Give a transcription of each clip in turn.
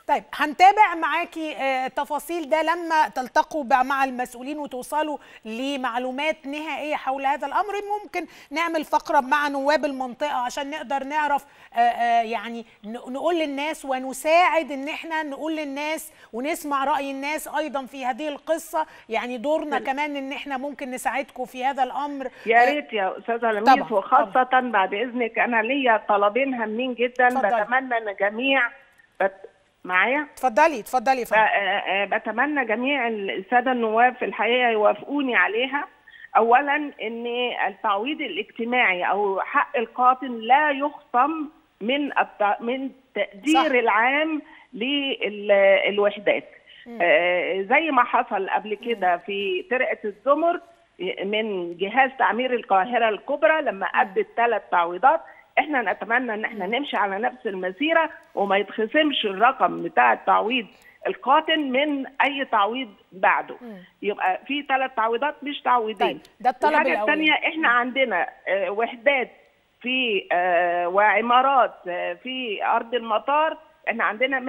طيب هنتابع معاكي آه، التفاصيل ده لما تلتقوا بقى مع المسؤولين وتوصلوا لمعلومات نهائيه حول هذا الامر ممكن نعمل فقره مع نواب المنطقه عشان نقدر نعرف آه، آه، يعني ن- نقول للناس ونساعد ان احنا نقول للناس ونسمع راي الناس ايضا في هذه القصه يعني دورنا كمان ان احنا ممكن نساعدكم في هذا الامر يا آه، ريت يا استاذه طبعاً، لميس وخاصه بعد اذنك انا ليا طلبين هامين جدا اتفضلي. بتمنى ان جميع بت... معايا اتفضلي اتفضلي يا ب- فندم آه، آه، بتمنى جميع الساده النواب في الحقيقه يوافقوني عليها اولا ان التعويض الاجتماعي او حق القاطن لا يخصم من الت... من تقدير صح. العام للوحدات آه، زي ما حصل قبل كده في فرقه الزمر من جهاز تعمير القاهره الكبرى لما ادت ثلاث تعويضات احنا نتمنى ان احنا نمشي على نفس المسيره وما يتخصمش الرقم بتاع التعويض القاتل من اي تعويض بعده يبقى في ثلاث تعويضات مش تعويضين طيب، ده الطلب الحاجه الأول. الثانيه احنا عندنا آه، وحدات في آه، وعمارات آه، في ارض المطار احنا عندنا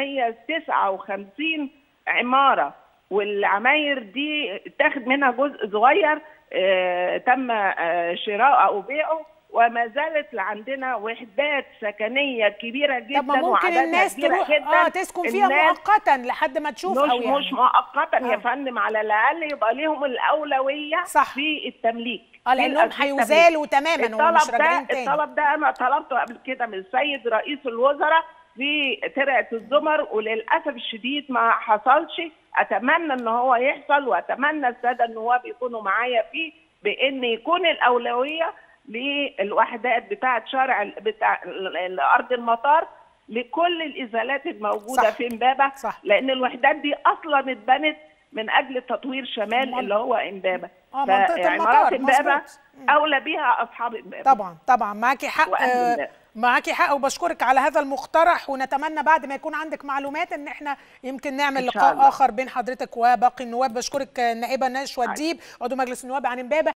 159 عماره والعماير دي اتاخد منها جزء صغير آه، تم آه، شراءه او بيعه وما زالت عندنا وحدات سكنيه كبيره جدا طب ما ممكن وعددها الناس كبيرة تروح جدا. اه تسكن فيها الناس مؤقتا لحد ما تشوف مش او يعني مش مؤقتا يا آه. فندم على الاقل يبقى ليهم الاولويه صح. في التمليك اه في لانهم الأس- في التمليك. هيزالوا تماما هم مش الطلب راجعين ده تاني الطلب ده انا طلبته قبل كده من السيد رئيس الوزراء في ترعه الزمر وللاسف الشديد ما حصلش اتمنى ان هو يحصل واتمنى الساده النواب يكونوا معايا فيه بان يكون الاولويه للوحدات بتاعه شارع ال- بتاع ال- ال- ارض المطار لكل الازالات الموجوده صح. في امبابه صح. لان الوحدات دي اصلا اتبنت من اجل تطوير شمال من- اللي هو امبابه آه، منطقة فعمارات المطار، امبابه مظبوط. مم. اولى بيها اصحاب امبابه طبعا طبعا معاكي حق وأهل آه، الله. معاكي حق وبشكرك على هذا المقترح ونتمنى بعد ما يكون عندك معلومات ان احنا يمكن نعمل إن شاء لقاء الله. اخر بين حضرتك وباقي النواب بشكرك آه، النائبه نشوى الديب عضو مجلس النواب عن امبابه